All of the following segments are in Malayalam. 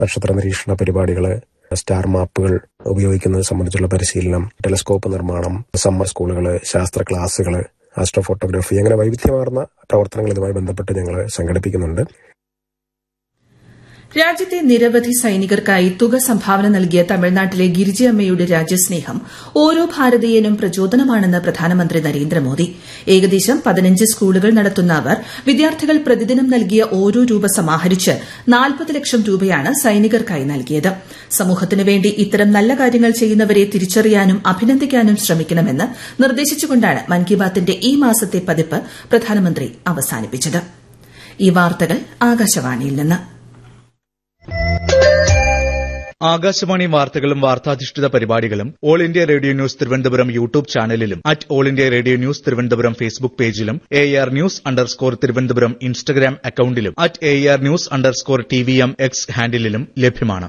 നക്ഷത്ര നിരീക്ഷണ പരിപാടികൾ സ്റ്റാർ മാപ്പുകൾ ഉപയോഗിക്കുന്നത് സംബന്ധിച്ചുള്ള പരിശീലനം ടെലസ്കോപ്പ് നിർമ്മാണം സമ്മർ സ്കൂളുകൾ ശാസ്ത്ര ക്ലാസുകൾ ആസ്ട്രോ ഫോട്ടോഗ്രാഫി അങ്ങനെ വൈവിധ്യമാർന്ന പ്രവർത്തനങ്ങൾ ഇതുമായി ബന്ധപ്പെട്ട് ഞങ്ങൾ സംഘടിപ്പിക്കുന്നുണ്ട് രാജ്യത്തെ നിരവധി സൈനികർക്കായി തുക സംഭാവന നൽകിയ തമിഴ്നാട്ടിലെ ഗിരിജയമ്മയുടെ രാജ്യസ്നേഹം ഓരോ ഭാരതീയനും പ്രചോദനമാണെന്ന് പ്രധാനമന്ത്രി നരേന്ദ്രമോദി ഏകദേശം പതിനഞ്ച് സ്കൂളുകൾ നടത്തുന്ന അവർ വിദ്യാർത്ഥികൾ പ്രതിദിനം നൽകിയ ഓരോ രൂപ സമാഹരിച്ച് നാൽപ്പത് ലക്ഷം രൂപയാണ് സൈനികർക്കായി നൽകിയത് സമൂഹത്തിനു വേണ്ടി ഇത്തരം നല്ല കാര്യങ്ങൾ ചെയ്യുന്നവരെ തിരിച്ചറിയാനും അഭിനന്ദിക്കാനും ശ്രമിക്കണമെന്ന് നിർദ്ദേശിച്ചുകൊണ്ടാണ് മൻ കി ബാത്തിന്റെ ഈ മാസത്തെ പതിപ്പ് പ്രധാനമന്ത്രി അവസാനിപ്പിച്ചത് ഈ വാർത്തകൾ ആകാശവാണിയിൽ നിന്ന് ആകാശവാണി വാർത്തകളും വാർത്താധിഷ്ഠിത പരിപാടികളും all India radio news Thiruvananthapuram YouTube ചാനലിലും at all India radio news Thiruvananthapuram Facebook പേജിലും A R news underscore Thiruvananthapuram Instagram അക്കൌണ്ടിലും at A R news underscore T V M X ഹാൻഡിലും ലഭ്യമാണ്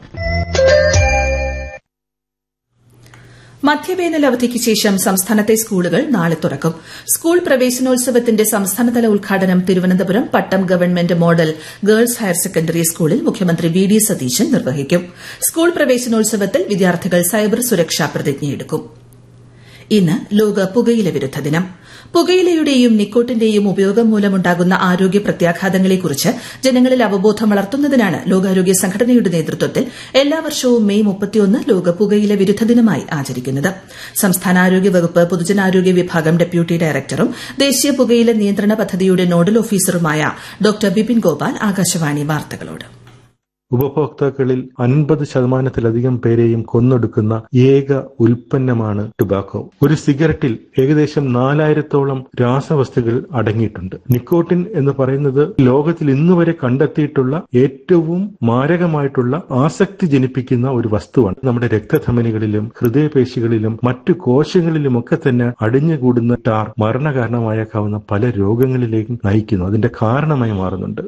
മധ്യവേനൽ അവധിക്ക് ശേഷം സംസ്ഥാനത്തെ സ്കൂളുകൾ നാളെ തുറക്കും സ്കൂൾ പ്രവേശനോത്സവത്തിന്റെ സംസ്ഥാനതല ഉദ്ഘാടനം Thiruvananthapuram Pattom government model girls higher secondary സ്കൂളിൽ മുഖ്യമന്ത്രി വി ഡി സതീശൻ നിർവഹിക്കും സ്കൂൾ പ്രവേശനോത്സവത്തിൽ വിദ്യാർത്ഥികൾ സൈബർ സുരക്ഷാ പ്രതിജ്ഞയെടുക്കും ഇന്ന് ലോക പുകയില വിരുദ്ധ ദിനം പുകയിലയുടെയും നിക്കോട്ടിന്റെയും ഉപയോഗം മൂലമുണ്ടാകുന്ന ആരോഗ്യ പ്രത്യാഘാതങ്ങളെക്കുറിച്ച് ജനങ്ങളിൽ അവബോധം വളർത്തുന്നതിനാണ് ലോകാരോഗ്യ സംഘടനയുടെ നേതൃത്വത്തിൽ എല്ലാ വർഷവും മെയ് മുപ്പത്തിയൊന്ന് ലോക പുകയില വിരുദ്ധ ദിനമായി ആചരിക്കുന്നത് സംസ്ഥാന ആരോഗ്യ വകുപ്പ് പൊതുജനാരോഗ്യ വിഭാഗം ഡെപ്യൂട്ടി ഡയറക്ടറും ദേശീയ പുകയില നിയന്ത്രണ പദ്ധതിയുടെ നോഡൽ ഓഫീസറുമായ ഡോക്ടർ ബിപിൻ ഗോപാൽ ആകാശവാണി വാർത്തകളോട് ഉപഭോക്താക്കളിൽ അൻപത് ശതമാനത്തിലധികം പേരെയും കൊന്നൊടുക്കുന്ന ഏക ഉൽപ്പന്നമാണ് ടുബാക്കോ ഒരു സിഗരറ്റിൽ ഏകദേശം നാലായിരത്തോളം രാസവസ്തുക്കൾ അടങ്ങിയിട്ടുണ്ട് നിക്കോട്ടിൻ എന്ന് പറയുന്നത് ലോകത്തിൽ ഇന്നുവരെ കണ്ടെത്തിയിട്ടുള്ള ഏറ്റവും മാരകമായിട്ടുള്ള ആസക്തി ജനിപ്പിക്കുന്ന ഒരു വസ്തുവാണ് നമ്മുടെ രക്തധമനികളിലും ഹൃദയപേശികളിലും മറ്റു കോശങ്ങളിലുമൊക്കെ തന്നെ അടിഞ്ഞുകൂടുന്ന ടാർ മരണകാരണമായേക്കാവുന്ന പല രോഗങ്ങളിലേക്കും നയിക്കുന്നു അതിന്റെ കാരണമായി മാറുന്നുണ്ട്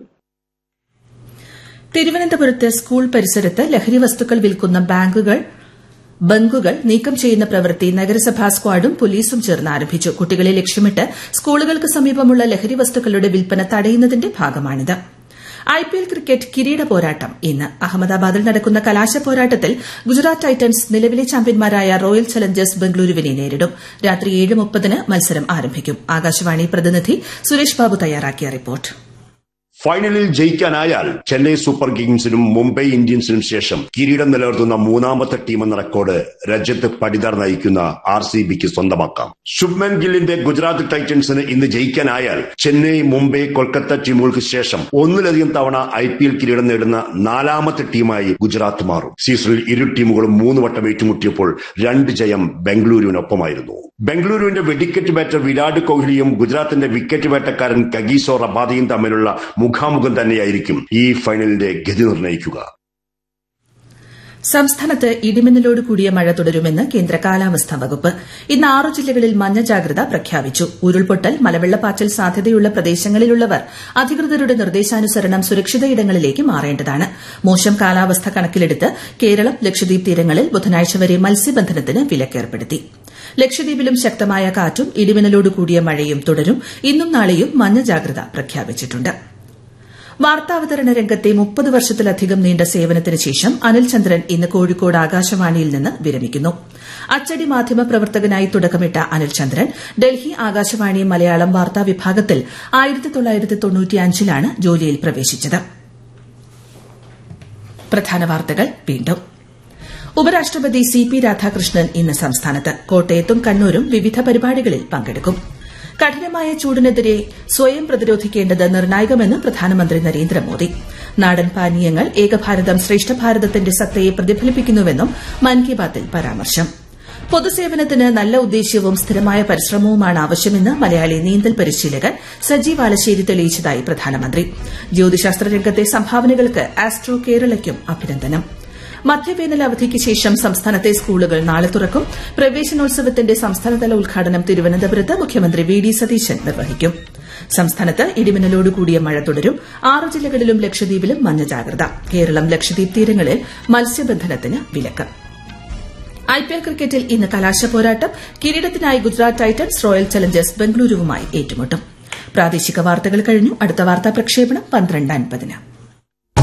തിരുവനന്തപുരത്ത് സ്കൂൾ പരിസരത്ത് ലഹരി വസ്തുക്കൾ വിൽക്കുന്ന ബാങ്കുകൾ ബങ്കുകൾ നീക്കം ചെയ്യുന്ന പ്രവൃത്തി നഗരസഭാ സ്ക്വാഡും പോലീസും ചേർന്ന് ആരംഭിച്ചു കുട്ടികളെ ലക്ഷ്യമിട്ട് സ്കൂളുകൾക്ക് സമീപമുള്ള ലഹരി വസ്തുക്കളുടെ വിൽപ്പന തടയുന്നതിന്റെ ഭാഗമാണിത് ഐപിഎൽ ക്രിക്കറ്റ് കിരീട പോരാട്ടം ഇന്ന് അഹമ്മദാബാദിൽ നടക്കുന്ന കലാശ പോരാട്ടത്തിൽ ഗുജറാത്ത് ടൈറ്റൻസ് നിലവിലെ ചാമ്പ്യന്മാരായ റോയൽ ചലഞ്ചേഴ്സ് ബംഗളൂരുവിനെ നേരിടും രാത്രി ഏഴ് മുപ്പതിന് മത്സരം ആരംഭിക്കും ആകാശവാണി പ്രതിനിധി സുരേഷ് ബാബു തയ്യാറാക്കിയ റിപ്പോർട്ട് ഫൈനലിൽ ജയിക്കാനായാൽ ചെന്നൈ സൂപ്പർ കിങ്സിനും മുംബൈ ഇന്ത്യൻസിനും ശേഷം കിരീടം നിലനിർത്തുന്ന മൂന്നാമത്തെ ടീമെന്ന റെക്കോർഡ് രജത്ത് പടിദാർ നയിക്കുന്ന ആർ സി ബിക്ക് സ്വന്തമാക്കാം ശുഭ്മൻ ഗില്ലിന്റെ ഗുജറാത്ത് ടൈറ്റൻസിന് ഇന്ന് ജയിക്കാനായാൽ ചെന്നൈ മുംബൈ കൊൽക്കത്ത ടീമുകൾക്ക് ശേഷം ഒന്നിലധികം തവണ ഐ പി എൽ കിരീടം നേടുന്ന നാലാമത്തെ ടീമായി ഗുജറാത്ത് മാറും സീസണിൽ ഇരു ടീമുകളും മൂന്ന് വട്ടം ഏറ്റുമുട്ടിയപ്പോൾ രണ്ട് ജയം ബംഗളൂരുവിനൊപ്പമായിരുന്നു ബംഗളൂരുവിന്റെ വെടിക്കെറ്റ് ബാറ്റർ വിരാട് കോഹ്ലിയും ഗുജറാത്തിന്റെ വിക്കറ്റ് വേട്ടക്കാരൻ കഗീസോ റബാദയും തമ്മിലുള്ള മുഖാമുഖം തന്നെയായിരിക്കും ഈ ഫൈനലിന്റെ ഗതി നിർണ്ണയിക്കുക സംസ്ഥാനത്ത് ഇടിമിന്നലോട് കൂടിയ മഴ തുടരുമെന്ന് കേന്ദ്ര കാലാവസ്ഥാ വകുപ്പ് ഇന്ന് ആറു ജില്ലകളിൽ മഞ്ഞ ജാഗ്രത പ്രഖ്യാപിച്ചു ഉരുൾപൊട്ടൽ മലവെള്ളപ്പാച്ചൽ സാധ്യതയുള്ള പ്രദേശങ്ങളിലുള്ളവർ അധികൃതരുടെ നിർദ്ദേശാനുസരണം സുരക്ഷിത ഇടങ്ങളിലേക്ക് മാറേണ്ടതാണ് മോശം കാലാവസ്ഥ കണക്കിലെടുത്ത് കേരളം ലക്ഷദ്വീപ് തീരങ്ങളിൽ ബുധനാഴ്ച വരെ മത്സ്യബന്ധനത്തിന് വിലക്കേർപ്പെടുത്തി ലക്ഷദ്വീപിലും ശക്തമായ കാറ്റും ഇടിമിന്നലോട് കൂടിയ മഴയും തുടരും ഇന്നും നാളെയും മഞ്ഞ ജാഗ്രത പ്രഖ്യാപിച്ചിട്ടുണ്ട് വാർത്താവതരണ രംഗത്തെ മുപ്പത് വർഷത്തിലധികം നീണ്ട സേവനത്തിന് ശേഷം അനിൽ ചന്ദ്രൻ ഇന്ന് കോഴിക്കോട് ആകാശവാണിയിൽ നിന്ന് വിരമിക്കുന്നു അച്ചടി മാധ്യമ പ്രവർത്തകനായി തുടക്കമിട്ട അനിൽ ചന്ദ്രൻ ഡൽഹി ആകാശവാണി മലയാളം വാർത്താ വിഭാഗത്തിൽ ആയിരത്തി തൊള്ളായിരത്തി തൊണ്ണൂറ്റിയഞ്ചിലാണ് ജോലിയിൽ പ്രവേശിച്ചത് പ്രധാന വാർത്തകൾ വീണ്ടും ഉപരാഷ്ട്രപതി സി പി രാധാകൃഷ്ണൻ ഇന്ന് സംസ്ഥാനത്ത് കോട്ടയത്തും കണ്ണൂരും വിവിധ പരിപാടികളിൽ പങ്കെടുക്കും കഠിനമായ ചൂടിനെതിരെ സ്വയം പ്രതിരോധിക്കേണ്ടത് നിർണായകമെന്ന് പ്രധാനമന്ത്രി നരേന്ദ്രമോദി നാടൻ പാനീയങ്ങൾ ഏകഭാരതം ശ്രേഷ്ഠഭാരതത്തിന്റെ സത്തയെ പ്രതിഫലിപ്പിക്കുന്നുവെന്നും മൻ കി ബാത്തിൽ പരാമർശം പൊതുസേവനത്തിന് നല്ല ഉദ്ദേശ്യവും സ്ഥിരമായ പരിശ്രമവുമാണ് ആവശ്യമെന്ന് മലയാളി നീന്തൽ പരിശീലകൻ സജീവ് ആലശ്ശേരി തെളിയിച്ചതായി പ്രധാനമന്ത്രി ജ്യോതിശാസ്ത്ര രംഗത്തെ സംഭാവനകൾക്ക് ആസ്ട്രോ കേരളയ്ക്കും അഭിനന്ദനം മധ്യവേനൽ അവധിക്ക് ശേഷം സംസ്ഥാനത്തെ സ്കൂളുകൾ നാളെ തുറക്കും പ്രവേശനോത്സവത്തിന്റെ സംസ്ഥാനതല ഉദ്ഘാടനം തിരുവനന്തപുരത്ത് മുഖ്യമന്ത്രി വി ഡി സതീശൻ നിർവഹിക്കും സംസ്ഥാനത്ത് ഇടിമിന്നലോട് കൂടിയ മഴ തുടരും ആറ് ജില്ലകളിലും ലക്ഷദ്വീപിലും മഞ്ഞ ജാഗ്രത കേരളം ലക്ഷദ്വീപ് തീരങ്ങളിൽ മത്സ്യബന്ധനത്തിന് വിലക്ക് ഐപിഎൽ ക്രിക്കറ്റിൽ ഇന്ന് കലാശ പോരാട്ടം കിരീടത്തിനായി ഗുജറാത്ത് ടൈറ്റൻസ് റോയൽ ചലഞ്ചേഴ്സ് ബംഗളൂരുവുമായി ഏറ്റുമുട്ടും പ്രാദേശിക വാർത്തകൾ കഴിഞ്ഞു അടുത്ത വാർത്താ പ്രക്ഷേപണം പന്ത്രണ്ട് അൻപതിന്